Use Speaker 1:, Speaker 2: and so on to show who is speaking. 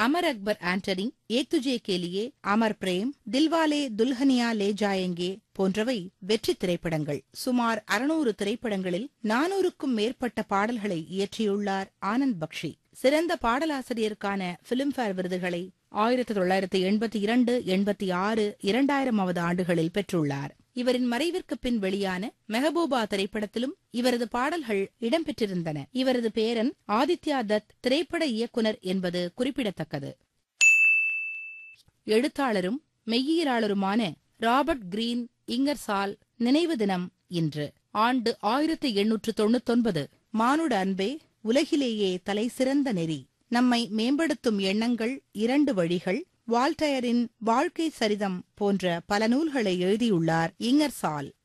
Speaker 1: அமர் அக்பர் ஆண்டனி ஏக் துஜே கேலியே அமர் பிரேம் தில்வாலே துல்ஹனியா லே ஜாயங்கே போன்றவை வெற்றி திரைப்படங்கள் சுமார் அறுநூறு திரைப்படங்களில் நானூறுக்கும் மேற்பட்ட பாடல்களை இயற்றியுள்ளார் ஆனந்த் பக்ஷி சிறந்த பாடலாசிரியருக்கான பிலிம்பேர் விருதுகளை ஆயிரத்தி தொள்ளாயிரத்தி எண்பத்தி இரண்டு எண்பத்தி ஆறு இரண்டாயிரமாவது ஆண்டுகளில் பெற்றுள்ளார் இவரின் மறைவிற்கு பின் வெளியான மெஹபூபா திரைப்படத்திலும் இவரது பாடல்கள் இடம்பெற்றிருந்தன இவரது பேரன் ஆதித்யா தத் திரைப்பட இயக்குனர் என்பது குறிப்பிடத்தக்கது எழுத்தாளரும் மெய்யியலாளருமான ராபர்ட் கிரீன் இங்கர்சால் நினைவு தினம் இன்று ஆண்டு ஆயிரத்தி எண்ணூற்று தொண்ணூத்தொன்பது மானுட அன்பே உலகிலேயே தலை சிறந்த நெறி நம்மை மேம்படுத்தும் எண்ணங்கள் இரண்டு வழிகள் வால்டயரின் வாழ்க்கை சரிதம் போன்ற பல நூல்களை எழுதியுள்ளார் இங்கர்சால்